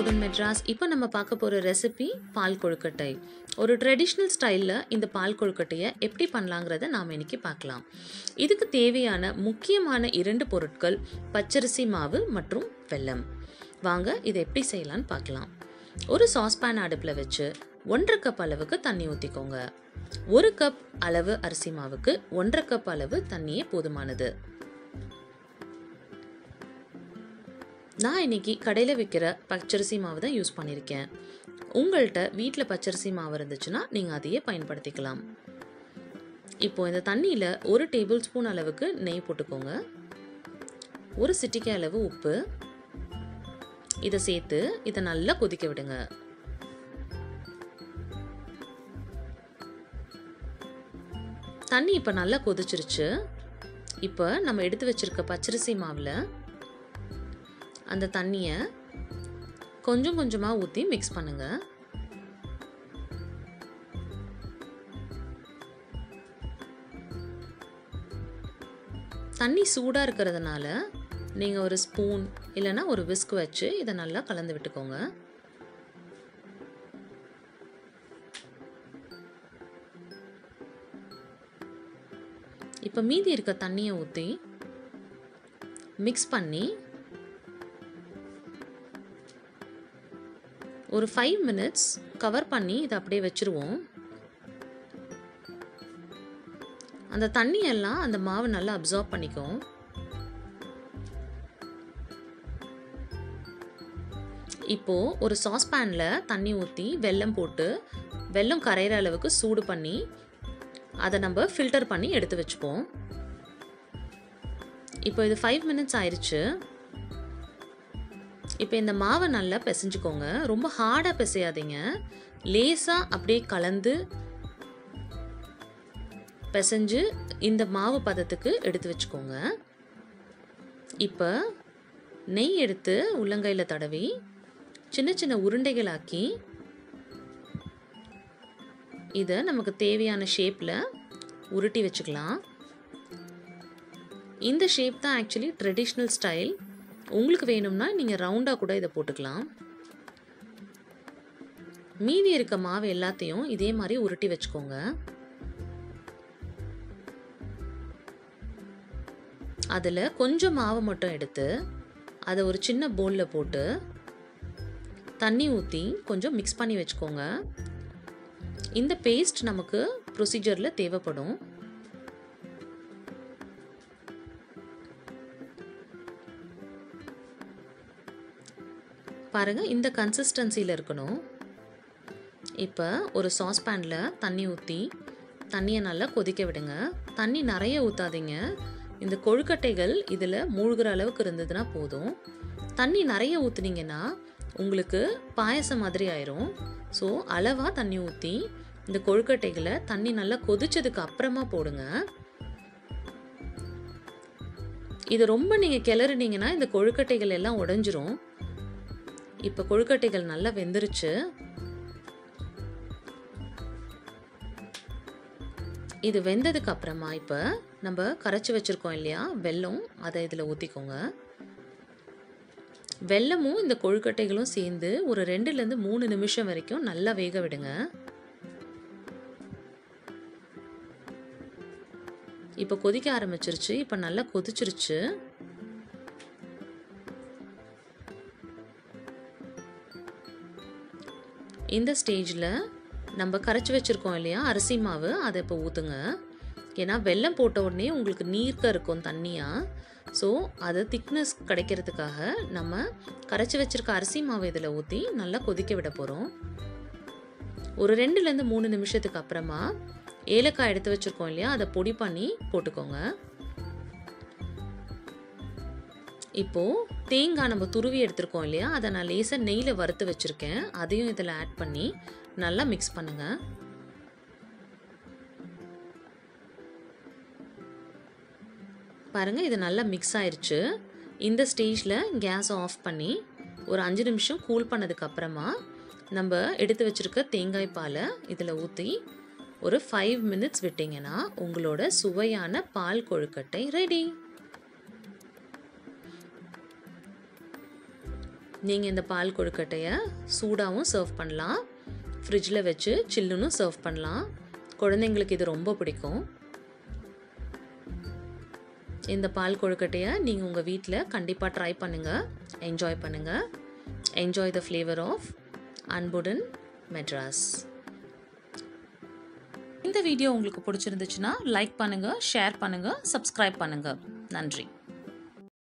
food இன் மெட்ராஸ் இப்போ நம்ம பார்க்க போகிற ரெசிபி பால் கொழுக்கட்டை ஒரு ட்ரெடிஷ்னல் ஸ்டைலில் இந்த பால் கொழுக்கட்டையை எப்படி பண்ணலாங்கிறத நாம் இன்னைக்கு பார்க்கலாம் இதுக்கு தேவையான முக்கியமான இரண்டு பொருட்கள் பச்சரிசி மாவு மற்றும் வெல்லம் வாங்க இதை எப்படி செய்யலான்னு பார்க்கலாம் ஒரு சாஸ்பேன் அடுப்பில் வச்சு ஒன்றரை கப் அளவுக்கு தண்ணி ஊற்றிக்கோங்க ஒரு கப் அளவு அரிசி மாவுக்கு ஒன்றரை கப் அளவு தண்ணியே போதுமானது நான் இன்னைக்கு கடையில் விற்கிற பச்சரிசி மாவு தான் யூஸ் பண்ணியிருக்கேன் உங்கள்கிட்ட வீட்டில் பச்சரிசி மாவு இருந்துச்சுன்னா நீங்கள் அதையே பயன்படுத்திக்கலாம் இப்போ இந்த தண்ணியில் ஒரு டேபிள் ஸ்பூன் அளவுக்கு நெய் போட்டுக்கோங்க ஒரு சிட்டிக்கை அளவு உப்பு இதை சேர்த்து இதை நல்லா கொதிக்க விடுங்க தண்ணி இப்போ நல்லா கொதிச்சிருச்சு இப்போ நம்ம எடுத்து வச்சிருக்க பச்சரிசி மாவில் அந்த தண்ணியை கொஞ்சம் கொஞ்சமாக ஊற்றி மிக்ஸ் பண்ணுங்க தண்ணி சூடாக இருக்கிறதுனால நீங்கள் ஒரு ஸ்பூன் இல்லைன்னா ஒரு விஸ்க் வச்சு இதை நல்லா கலந்து விட்டுக்கோங்க இப்போ மீதி இருக்க தண்ணியை ஊற்றி மிக்ஸ் பண்ணி ஒரு ஃபைவ் மினிட்ஸ் கவர் பண்ணி இதை அப்படியே வச்சுருவோம் அந்த தண்ணியெல்லாம் அந்த மாவு நல்லா அப்சார்ப் பண்ணிக்கும் இப்போது ஒரு சாஸ்பேனில் தண்ணி ஊற்றி வெல்லம் போட்டு வெல்லம் கரையிற அளவுக்கு சூடு பண்ணி அதை நம்ம ஃபில்டர் பண்ணி எடுத்து வச்சுப்போம் இப்போ இது ஃபைவ் மினிட்ஸ் ஆயிடுச்சு இப்போ இந்த மாவை நல்லா பிசைஞ்சுக்கோங்க ரொம்ப ஹார்டாக பிசையாதீங்க லேசாக அப்படியே கலந்து பிசைஞ்சு இந்த மாவு பதத்துக்கு எடுத்து வச்சுக்கோங்க இப்போ நெய் எடுத்து உள்ளங்கையில் தடவி சின்ன சின்ன உருண்டைகளாக்கி இதை நமக்கு தேவையான ஷேப்பில் உருட்டி வச்சுக்கலாம் இந்த ஷேப் தான் ஆக்சுவலி ட்ரெடிஷ்னல் ஸ்டைல் உங்களுக்கு வேணும்னா நீங்கள் ரவுண்டாக கூட இதை போட்டுக்கலாம் மீதி இருக்க மாவு எல்லாத்தையும் இதே மாதிரி உருட்டி வச்சுக்கோங்க அதில் கொஞ்சம் மாவு மட்டும் எடுத்து அதை ஒரு சின்ன பவுலில் போட்டு தண்ணி ஊற்றி கொஞ்சம் மிக்ஸ் பண்ணி வச்சுக்கோங்க இந்த பேஸ்ட் நமக்கு ப்ரொசீஜரில் தேவைப்படும் பாருங்கள் இந்த கன்சிஸ்டன்சியில் இருக்கணும் இப்போ ஒரு சாஸ்பேனில் தண்ணி ஊற்றி தண்ணியை நல்லா கொதிக்க விடுங்க தண்ணி நிறைய ஊற்றாதீங்க இந்த கொழுக்கட்டைகள் இதில் மூழ்கிற அளவுக்கு இருந்ததுன்னா போதும் தண்ணி நிறைய ஊற்றுனீங்கன்னா உங்களுக்கு பாயசம் மாதிரி ஆயிரும் ஸோ அளவாக தண்ணி ஊற்றி இந்த கொழுக்கட்டைகளை தண்ணி நல்லா கொதிச்சதுக்கு அப்புறமா போடுங்க இது ரொம்ப நீங்கள் கிளறினீங்கன்னா இந்த கொழுக்கட்டைகள் எல்லாம் உடஞ்சிரும் இப்போ கொழுக்கட்டைகள் நல்லா வெந்துருச்சு இது வெந்ததுக்கு அப்புறமா இப்போ நம்ம கரைச்சி வச்சுருக்கோம் இல்லையா வெல்லம் அதை இதில் ஊற்றிக்கோங்க வெல்லமும் இந்த கொழுக்கட்டைகளும் சேர்ந்து ஒரு ரெண்டுலேருந்து மூணு நிமிஷம் வரைக்கும் நல்லா வேக விடுங்க இப்போ கொதிக்க ஆரம்பிச்சிருச்சு இப்போ நல்லா கொதிச்சிருச்சு இந்த ஸ்டேஜில் நம்ம கரைச்சி வச்சுருக்கோம் இல்லையா அரிசி மாவு அதை இப்போ ஊற்றுங்க ஏன்னா வெல்லம் போட்ட உடனே உங்களுக்கு நீர்க்க இருக்கும் தண்ணியாக ஸோ அது திக்னஸ் கிடைக்கிறதுக்காக நம்ம கரைச்சி வச்சுருக்க அரிசி மாவு இதில் ஊற்றி நல்லா கொதிக்க விட போகிறோம் ஒரு ரெண்டுலேருந்து மூணு நிமிஷத்துக்கு அப்புறமா ஏலக்காய் எடுத்து வச்சுருக்கோம் இல்லையா அதை பொடி பண்ணி போட்டுக்கோங்க இப்போது தேங்காய் நம்ம துருவி எடுத்திருக்கோம் இல்லையா அதை நான் லேசாக நெய்யில் வறுத்து வச்சுருக்கேன் அதையும் இதில் ஆட் பண்ணி நல்லா மிக்ஸ் பண்ணுங்கள் பாருங்கள் இது நல்லா மிக்ஸ் ஆயிடுச்சு இந்த ஸ்டேஜில் கேஸ் ஆஃப் பண்ணி ஒரு அஞ்சு நிமிஷம் கூல் பண்ணதுக்கு அப்புறமா நம்ம எடுத்து வச்சுருக்க தேங்காய் பாலை இதில் ஊற்றி ஒரு ஃபைவ் மினிட்ஸ் விட்டிங்கன்னா உங்களோட சுவையான பால் கொழுக்கட்டை ரெடி நீங்கள் இந்த பால் கொழுக்கட்டையை சூடாகவும் சர்வ் பண்ணலாம் ஃப்ரிட்ஜில் வச்சு சில்லுன்னு சர்வ் பண்ணலாம் குழந்தைங்களுக்கு இது ரொம்ப பிடிக்கும் இந்த பால் கொழுக்கட்டையை நீங்கள் உங்கள் வீட்டில் கண்டிப்பாக ட்ரை பண்ணுங்கள் என்ஜாய் பண்ணுங்கள் என்ஜாய் த ஃப்ளேவர் ஆஃப் அன்புடன் மெட்ராஸ் இந்த வீடியோ உங்களுக்கு பிடிச்சிருந்துச்சுன்னா லைக் பண்ணுங்கள் ஷேர் பண்ணுங்கள் சப்ஸ்கிரைப் பண்ணுங்கள் நன்றி